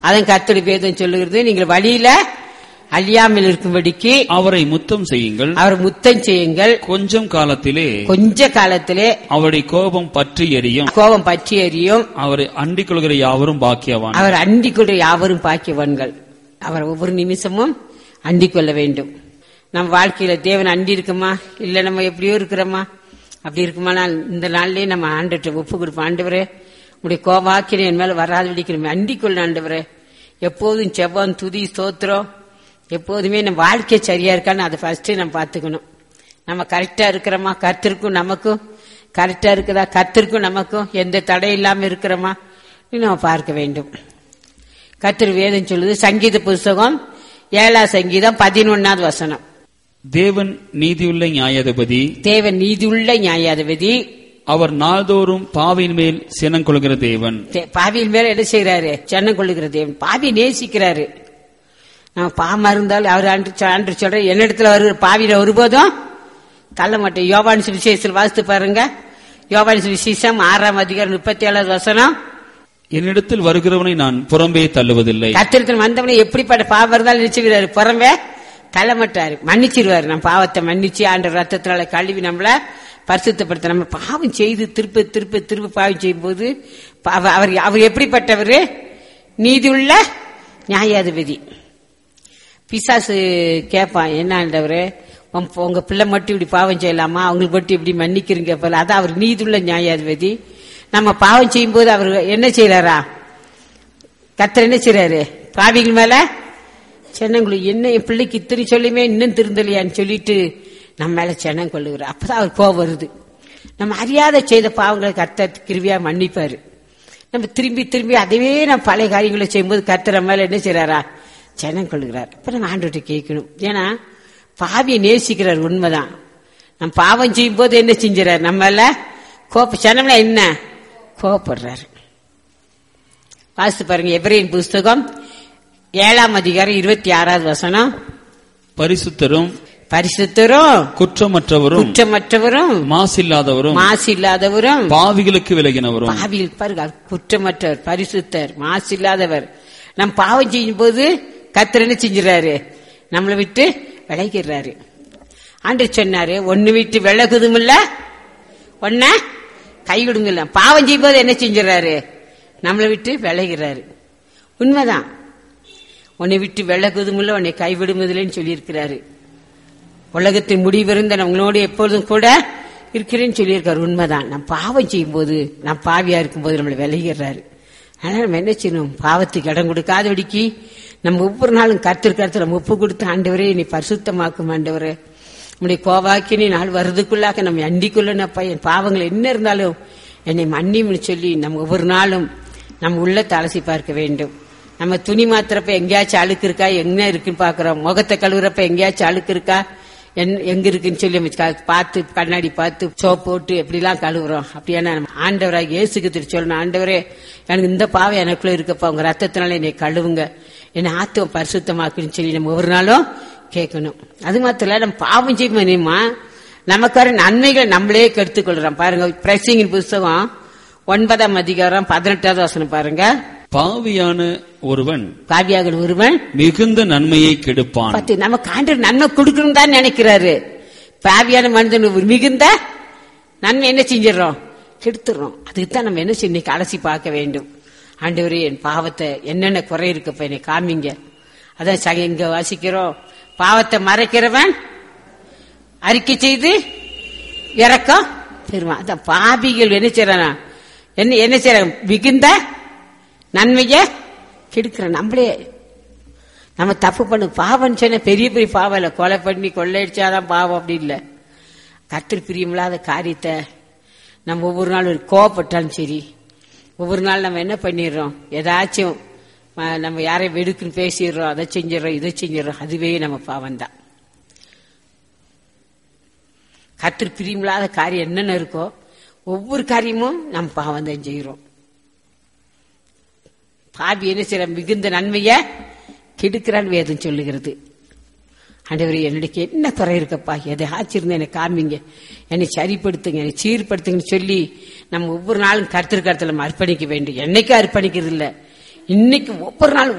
அதன் கர்த்தருடைய வேதம் சொல்லுகிறது நீங்கள் வழியில அழியாமல் இருக்கும்படிக்கு அவரை முத்தம் செய்யுங்கள் அவர் முத்தம் செய்யுங்கள் கொஞ்சம் காலத்திலே கொஞ்ச காலத்திலே அவருடைய கோபம் பற்றி எரியும் கோபம் பற்றி எறியும் அவரை அண்டிக் கொள்கிற யாவரும் பாக்கியவான் அவர் அண்டிக் கொள்ள யாவரும் பாக்கியவான்கள் அவர் ஒவ்வொரு நிமிஷமும் அண்டிக் கொள்ள வேண்டும் நம்ம வாழ்க்கையில தேவன் அண்டி இருக்குமா இல்ல நம்ம எப்படியோ இருக்கிறோமா அப்படி இருக்குமானா இந்த நாள்லயே நம்ம ஆண்டுட்டு ஒப்பு கொடுப்போம் ஆண்டவரே உடைய கோபாக்கின என் மேல வராது விடிக்கிறோம் அண்டிக் கொள்ள ஆண்டவரே எப்போதும் செவ்வான் துதி ஸ்தோத்திரம் எப்போதுமே நம்ம வாழ்க்கை சரியா இருக்கான்னு அதை ஃபர்ஸ்ட் நம்ம பார்த்துக்கணும் நம்ம கரெக்டா இருக்கிறோமா கர்த்தருக்கும் நமக்கும் கரெக்டா இருக்குதா கர்த்தருக்கும் நமக்கும் எந்த தடை இல்லாம இருக்கிறோமா நம்ம பார்க்க வேண்டும் கர்த்தர் வேதம் சொல்லுது சங்கீத புஸ்தகம் ஏழாம் சங்கீதம் பதினொன்னாவது வசனம் தேவன் நீதியுள்ள நியாயாதிபதி தேவன் நீதியுள்ள நியாயாதிபதி அவர் நாள்தோறும் பாவின் மேல் சினம் கொள்கிற தேவன் தே- பாவியின் மேல என்ன செய்யறாரு சென்னம் கொள்ளுகிற தேவன் பாவி நேசிக்கிறாரு நம்ம பாவமா இருந்தாலும் அவர் அன்று சொ- அன்று சொல்ற என்னிடத்துல வருகிற பாவியில ஒருபோதும் தள்ள மாட்டேன் யோவான் சுவிசேஷத்தில் வாசித்து பாருங்க யோவான் சுவிசேஷம் ஆறாம் அதிகாரம் முப்பத்தி ஏழாவது வசனம் என்னிடத்தில் வருகிறவனை நான் புறம்பே தள்ளுவதில்லை கத்திரத்தில் வந்தவனை எப்படிப்பட்ட பாவம் இருந்தாலும் நினைச்சுக்கிறாரு புறம்பே தள்ள மாட்டாரு மன்னிச்சிருவாரு நம்ம பாவத்தை மன்னிச்சு ஆண்டு ரத்தத்தினால கழுவி நம்மள பரிசுத்தப்படுத்த நம்ம பாவம் செய்து திருப்ப திருப்ப திருப்ப பாவம் செய்யும் போது பாவ- அவர் அவர் எப்படிப்பட்டவர் நீதியுள்ள நியாயாதிபதி பிசாசு கேட்பான் என்ன ஆண்டவரே உம் உங்க பிள்ளை மட்டும் இப்படி பாவம் செய்யலாமா அவங்களுக்கு மட்டும் இப்படி மன்னிக்கிறீங்க போல அதான் அவர் நீதியுள்ள நியாயாதிபதி நம்ம பாவம் செய்யும்போது அவர் என்ன செய்யறாரா கத்தர் என்ன செய்றாரு பாவிகள் மேல சென்னங்குழு என்ன என் பிள்ளைக்கு இத்தனை சொல்லியுமே இன்னும் திருந்தலையான்னு சொல்லிட்டு நம்ம மேல சென்னம் கொள்ளுகிறார் அப்பதான் அவர் கோவம் வருது நம்ம அறியாத செய்த பாவங்களை கர்த்தர் கிருவியா மன்னிப்பாரு நம்ம திரும்பி திரும்பி அதுவே நம்ம பழைய காரியங்களை செய்யும்போது கர்த்தர் நம்ம மேல என்ன செய்றாரா சென்னம் கொள்ளுகிறார் அப்ப நம்ம ஆண்டவர்கிட்ட கேட்கணும் ஏன்னா பாவியை நேசிக்கிறார் உண்மைதான் நம்ம பாவம் செய்யும் போது என்ன செஞ்சுறாரு நம்ம மேல கோப்ப சென்னம்ல என்ன கோவப்படுறாரு வாசித்து பாருங்க எப்ரேன் புஸ்தகம் ஏழாம் அதிகாரம் இருபத்தி ஆறாவது வசனம் பரிசுத்தரும் பரிசுத்தரும் குற்றமற்றவரும் குற்றமற்றவரும் மாசில்லாதவரும் மாசு இல்லாதவரும் பாவிகளுக்கு விலகினவரும் பாவியில் பாருங்க அவர் குற்றமற்றவர் பரிசுத்தர் மாசு இல்லாதவர் நம் பாவம் செய்யும் போது கத்தர் என்ன செஞ்சுறாரு நம்மளை விட்டு விலகிறாரு ஆண்டு சொன்னாரு ஒன்னு விட்டு விலகுதுமில்ல ஒன்ன கைவிடுங்கல்ல பாவம் செய்யும் போது என்ன செஞ்சுறாரு நம்மளை விட்டு விலகிறாரு உண்மைதான் உன்னை விட்டு விலகுதுமில்ல உன்னை கைவிடுவதில்லைன்னு சொல்லியிருக்கிறாரு உலகத்தின் முடிவிருந்த நம்மளோடு எப்பொழுதும் கூட இருக்கிறேன்னு சொல்லியிருக்காரு உண்மைதான் நான் பாவம் செய்யும்போது நான் பாவியா இருக்கும்போது நம்மளை விலகிறாரு அதனால நம்ம என்ன செய்யணும் பாவத்துக்கு இடம் கொடுக்காதபடிக்கு நம்ம ஒவ்வொரு நாளும் கருத்து கருத்து நம்ம ஒப்பு கொடுத்து ஆண்டவரே நீ பரிசுத்தமாக்கும் ஆண்டவரே நம்முடைய கோவாக்கி நீ நாள் வருதுக்குள்ளாக நம்ம அண்டிக்குள்ளனப்பா என் பாவங்கள் என்ன இருந்தாலும் என்னை மன்னிம்னு சொல்லி நம்ம ஒவ்வொரு நாளும் நம்ம உள்ளத்தை அலசி பார்க்க வேண்டும் நம்ம துணி மாத்திரப்ப எங்கேயாச்சும் அழுக்கு இருக்கா என்ன இருக்குன்னு பாக்குறோம் முகத்தை கழுவுறப்ப எங்கேயாச்சும் அழுக்கு இருக்கா என்- எங்க இருக்குன்னு சொல்லி நம்ம க- பார்த்து கண்ணாடி பார்த்து சோப் போட்டு எப்படிலாம் கழுவுறோம் அப்படியான நம்ம ஆண்டவராக இயேசுக்கு திரு சொல்லணும் ஆண்டவரே எனக்கு இந்த பாவம் எனக்குள்ள இருக்கப்பா உங்க ரத்தத்தினால என்னை கழுவுங்க என்னை ஆத்துவம் பரிசுத்தமாக்குன்னு சொல்லி நம்ம ஒவ்வொரு நாளும் கேட்கணும் அது மாத்திரம் இல்ல, நம்ம பாவம் செய்யுமா நமக்கு வர நன்மைகளை நம்மளே கெடுத்துக் கொள்றோம் பாருங்க பிரசிங்கின் புஸ்தகம் ஒன்பதாம் அதிகாரம் பதினெட்டாவது வசனம் பாருங்க பாவியான ஒருவன் காவியாக ஒருவன் மிகுந்த நன்மையை கெடுப்பான் பத்து நமக்கு ஆண்டவர் நன்மை கொடுக்கணும் தான் நினைக்கிறாரு பாவியான மனிதன் ஒரு மிகுந்த நன்மை என்ன செஞ்சிடறோம் கெடுத்துறோம் அதுக்கு தான் நம்ம என்ன செய்யணும் இன்னைக்கு அலசி பார்க்க வேண்டும் ஆண்டவரே என் பாவத்தை என்னென்ன குறை இருக்குப்ப என்னை காமிங்க அதான் சக இங்க வாசிக்கிறோம் பாவத்தை மறைக்கிறவன் அறிக்கை செய்து இறக்கம் பெறுவான் அதான் பாபிகள் என்ன செய்யறானா என்ன என்ன செய்யறாங்க மிகுந்த நன்மைய கெடுக்கிற நம்மளே நம்ம தப்பு பண்ணு பாவம் சொன்ன பெரிய பெரிய பாவம் இல்ல கொலை பண்ணி கொள்ளையடிச்சாதான் பாவம் அப்படி இல்ல கத்திரி பிரியமில்லாத காரியத்தை நம்ம ஒவ்வொரு நாள் ஒரு கோவப்பட்டாலும் சரி ஒவ்வொரு நாள் நம்ம என்ன பண்ணிடுறோம் ஏதாச்சும் அஹ், நம்ம யாரையும் வெடுக்குன்னு பேசிடுறோம் அதை செஞ்சிடறோம் இதை செஞ்சிடறோம் அதுவே நம்ம பாவம் தான் கத்திரி பிரியமில்லாத காரியம் என்னென்ன இருக்கோ ஒவ்வொரு காரியமும் நம்ம பாவம் தான் செய்கிறோம் பாவி என்ன செய்யற மிகுந்த நன்மைய கெடுக்கிறான் வேதம் சொல்லுகிறது ஆண்டவரே என்னுடைய என்ன குறை இருக்கப்பா எதை ஆச்சிருந்தா என்னை காமிங்க என்னை சரிப்படுத்துங்க என்னை சீர்படுத்துங்கன்னு சொல்லி நம்ம ஒவ்வொரு நாளும் கருத்து கருத்துல நம்ம அர்ப்பணிக்க வேண்டும் என்னைக்கும் அர்ப்பணிக்கிறது இல்ல இன்னைக்கு ஒவ்வொரு நாள்